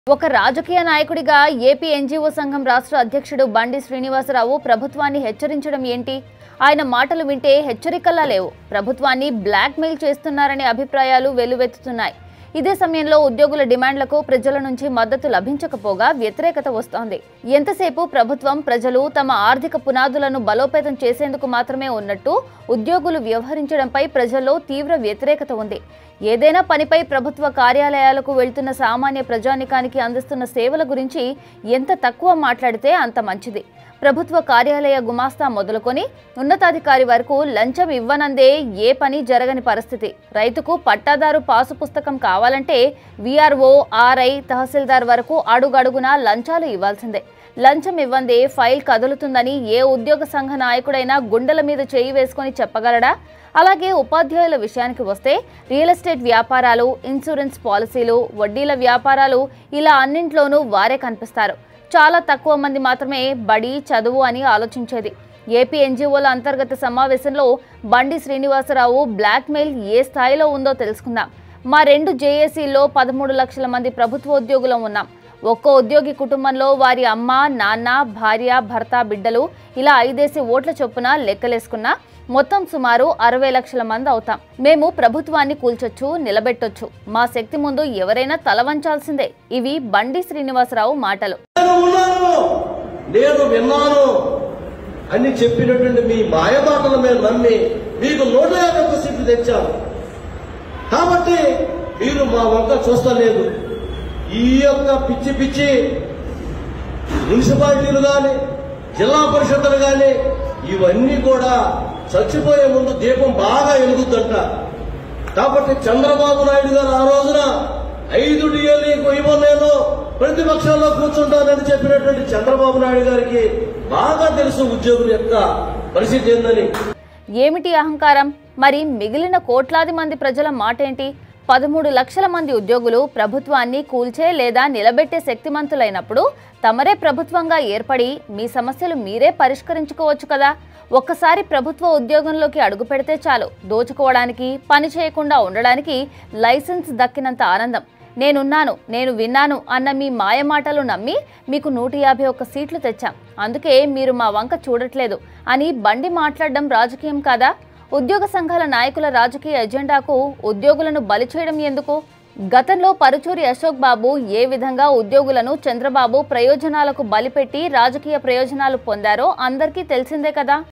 ఒక రాజకీయ నాయకుడిగా ఏపీ ఎన్జీఓ సంఘం రాష్ట్ర అధ్యక్షుడు బండి శ్రీనివాసరావు ప్రభుత్వాన్ని హెచ్చరించడం ఏంటి ఆయన మాటలు వింటే హెచ్చరికల్లా లేవు ప్రభుత్వాన్ని బ్లాక్మెయిల్ చేస్తున్నారనే అభిప్రాయాలు వెల్లువెత్తుతున్నాయి ఇదే సమయంలో ఉద్యోగుల డిమాండ్లకు ప్రజల నుంచి మద్దతు లభించకపోగా వ్యతిరేకత వస్తోంది ఎంతసేపు ప్రభుత్వం ప్రజలు తమ ఆర్థిక పునాదులను బలోపేతం చేసేందుకు మాత్రమే ఉన్నట్టు ఉద్యోగులు వ్యవహరించడంపై ప్రజల్లో తీవ్ర వ్యతిరేకత ఉంది ఏదైనా పనిపై ప్రభుత్వ కార్యాలయాలకు వెళ్తున్న సామాన్య ప్రజానికానికి అందిస్తున్న సేవల గురించి ఎంత తక్కువ మాట్లాడితే అంత మంచిది ప్రభుత్వ కార్యాలయ గుమాస్తా మొదలుకొని ఉన్నతాధికారి వరకు లంచం ఇవ్వనందే ఏ పని జరగని పరిస్థితి రైతుకు పట్టాదారు పాసు పుస్తకం కావాలంటే విఆర్ఓ ఆర్ఐ తహసీల్దార్ వరకు అడుగడుగునా లంచాలు ఇవ్వాల్సిందే లంచం ఇవ్వందే ఫైల్ కదులుతుందని ఏ ఉద్యోగ సంఘ నాయకుడైనా గుండెల మీద చేయి వేసుకొని చెప్పగలడా అలాగే ఉపాధ్యాయుల విషయానికి వస్తే రియల్ ఎస్టేట్ వ్యాపారాలు ఇన్సూరెన్స్ పాలసీలు వడ్డీల వ్యాపారాలు ఇలా అన్నింట్లోనూ వారే కనిపిస్తారు చాలా తక్కువ మంది మాత్రమే బడి చదువు అని ఆలోచించేది ఏపీ ఎన్జిఓల అంతర్గత సమావేశంలో బండి శ్రీనివాసరావు బ్లాక్మెయిల్ ఏ స్థాయిలో ఉందో తెలుసుకుందాం మా రెండు జేఏసీల్లో పదమూడు లక్షల మంది ప్రభుత్వ ఉద్యోగులం ఉన్నాం ఒక్కో ఉద్యోగి కుటుంబంలో వారి అమ్మ నాన్న భార్య భర్త బిడ్డలు ఇలా ఐదేసి ఓట్ల చొప్పున లెక్కలేసుకున్నా మొత్తం సుమారు అరవై లక్షల మంది అవుతాం మేము ప్రభుత్వాన్ని కూల్చొచ్చు నిలబెట్టొచ్చు మా శక్తి ముందు ఎవరైనా తల వంచాల్సిందే ఇవి బండి శ్రీనివాసరావు మాటలు నేను ఉన్నాను నేను విన్నాను అని చెప్పినటువంటి మీ మాయ మాటల మీద నమ్మి మీకు నూట యాభై ఒక్క సీట్లు తెచ్చాను కాబట్టి మీరు మా వంక చూస్తలేదు ఈ యొక్క పిచ్చి పిచ్చి మున్సిపాలిటీలు కానీ జిల్లా పరిషత్తులు కానీ ఇవన్నీ కూడా చచ్చిపోయే ముందు దీపం బాగా వెలుగుద్దంట కాబట్టి చంద్రబాబు నాయుడు గారు ఆ రోజున ఐదు డిఎల్ఏకు ఇవ్వలేను ప్రతిపక్షంలో కూర్చుంటానని చెప్పినటువంటి చంద్రబాబు నాయుడు గారికి బాగా తెలుసు ఉద్యోగుల యొక్క పరిస్థితి ఏందని ఏమిటి అహంకారం మరి మిగిలిన కోట్లాది మంది ప్రజల మాట ఏంటి పదమూడు లక్షల మంది ఉద్యోగులు ప్రభుత్వాన్ని కూల్చే లేదా నిలబెట్టే శక్తిమంతులైనప్పుడు తమరే ప్రభుత్వంగా ఏర్పడి మీ సమస్యలు మీరే పరిష్కరించుకోవచ్చు కదా ఒక్కసారి ప్రభుత్వ ఉద్యోగంలోకి అడుగు పెడితే చాలు దోచుకోవడానికి పని చేయకుండా ఉండడానికి లైసెన్స్ దక్కినంత ఆనందం నేనున్నాను నేను విన్నాను అన్న మీ మాయమాటలు నమ్మి మీకు నూట యాభై ఒక్క సీట్లు తెచ్చాం అందుకే మీరు మా వంక చూడట్లేదు అని బండి మాట్లాడడం రాజకీయం కాదా ఉద్యోగ సంఘాల నాయకుల రాజకీయ ఎజెండాకు ఉద్యోగులను బలి చేయడం ఎందుకు గతంలో పరుచూరి అశోక్ బాబు ఏ విధంగా ఉద్యోగులను చంద్రబాబు ప్రయోజనాలకు బలిపెట్టి రాజకీయ ప్రయోజనాలు పొందారో అందరికీ తెలిసిందే కదా